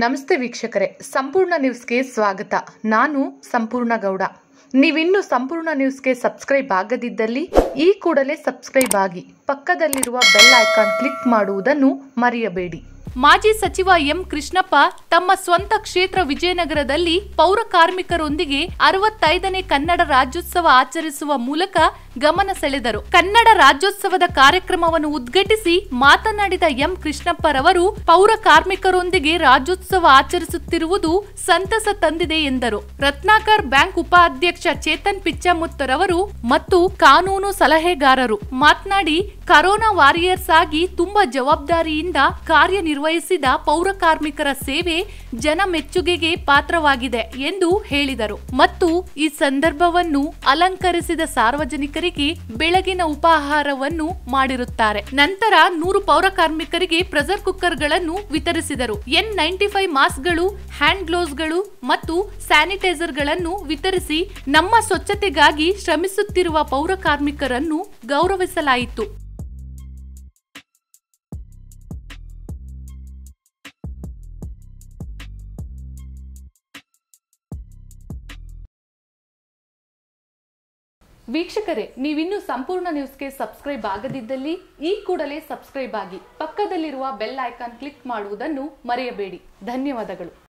ನಮಸ್ತೆ ವೀಕ್ಷಕರೇ ಸಂಪೂರ್ಣ ನ್ಯೂಸ್ಗೆ ಸ್ವಾಗತ ನಾನು ಸಂಪೂರ್ಣ ಗೌಡ ನೀವಿನ್ನು ಸಂಪೂರ್ಣ ನ್ಯೂಸ್ಗೆ ಸಬ್ಸ್ಕ್ರೈಬ್ ಆಗದಿದ್ದಲ್ಲಿ ಈ ಕೂಡಲೇ ಸಬ್ಸ್ಕ್ರೈಬ್ ಆಗಿ ಪಕ್ಕದಲ್ಲಿರುವ ಬೆಲ್ ಐಕಾನ್ ಕ್ಲಿಕ್ ಮಾಡುವುದನ್ನು ಮರೆಯಬೇಡಿ ಮಾಜಿ ಸಚಿವ ಎಂ ಕೃಷ್ಣಪ್ಪ ತಮ್ಮ ಸ್ವಂತ ಕ್ಷೇತ್ರ ವಿಜಯನಗರದಲ್ಲಿ ಪೌರ ಕಾರ್ಮಿಕರೊಂದಿಗೆ ಅರವತ್ತೈದನೇ ಕನ್ನಡ ರಾಜ್ಯೋತ್ಸವ ಆಚರಿಸುವ ಮೂಲಕ ಗಮನ ಸೆಳೆದರು ಕನ್ನಡ ರಾಜ್ಯೋತ್ಸವದ ಕಾರ್ಯಕ್ರಮವನ್ನು ಉದ್ಘಾಟಿಸಿ ಮಾತನಾಡಿದ ಎಂ ಕೃಷ್ಣಪ್ಪರವರು ಪೌರ ಕಾರ್ಮಿಕರೊಂದಿಗೆ ರಾಜ್ಯೋತ್ಸವ ಆಚರಿಸುತ್ತಿರುವುದು ಸಂತಸ ತಂದಿದೆ ಎಂದರು ರತ್ನಾಕರ್ ಬ್ಯಾಂಕ್ ಉಪಾಧ್ಯಕ್ಷ ಚೇತನ್ ಪಿಚ್ಚಮುತ್ತರವರು ಮತ್ತು ಕಾನೂನು ಸಲಹೆಗಾರರು ಮಾತನಾಡಿ ಕರೋನಾ ವಾರಿಯರ್ಸ್ ಆಗಿ ತುಂಬಾ ಜವಾಬ್ದಾರಿಯಿಂದ ಕಾರ್ಯನಿರ್ವಹಿಸಿದ ಪೌರ ಕಾರ್ಮಿಕರ ಸೇವೆ ಜನ ಮೆಚ್ಚುಗೆಗೆ ಪಾತ್ರವಾಗಿದೆ ಎಂದು ಹೇಳಿದರು ಮತ್ತು ಈ ಸಂದರ್ಭವನ್ನು ಅಲಂಕರಿಸಿದ ಸಾರ್ವಜನಿಕರಿಗೆ ಬೆಳಗಿನ ಉಪಹಾರವನ್ನು ಮಾಡಿರುತ್ತಾರೆ ನಂತರ ನೂರು ಪೌರ ಕಾರ್ಮಿಕರಿಗೆ ಪ್ರೆಷರ್ ಕುಕ್ಕರ್ಗಳನ್ನು ವಿತರಿಸಿದರು ಎನ್ ನೈಂಟಿ ಫೈವ್ ಮಾಸ್ಕ್ಗಳು ಹ್ಯಾಂಡ್ ಗ್ಲೌಸ್ಗಳು ಮತ್ತು ಸ್ಯಾನಿಟೈಸರ್ಗಳನ್ನು ವಿತರಿಸಿ ನಮ್ಮ ಸ್ವಚ್ಛತೆಗಾಗಿ ಶ್ರಮಿಸುತ್ತಿರುವ ಪೌರ ಕಾರ್ಮಿಕರನ್ನು ಗೌರವಿಸಲಾಯಿತು ವೀಕ್ಷಕರೇ ನೀವಿನ್ನೂ ಸಂಪೂರ್ಣ ನ್ಯೂಸ್ಗೆ ಸಬ್ಸ್ಕ್ರೈಬ್ ಆಗದಿದ್ದಲ್ಲಿ ಈ ಕೂಡಲೇ ಸಬ್ಸ್ಕ್ರೈಬ್ ಆಗಿ ಪಕ್ಕದಲ್ಲಿರುವ ಬೆಲ್ ಐಕಾನ್ ಕ್ಲಿಕ್ ಮಾಡುವುದನ್ನು ಮರೆಯಬೇಡಿ ಧನ್ಯವಾದಗಳು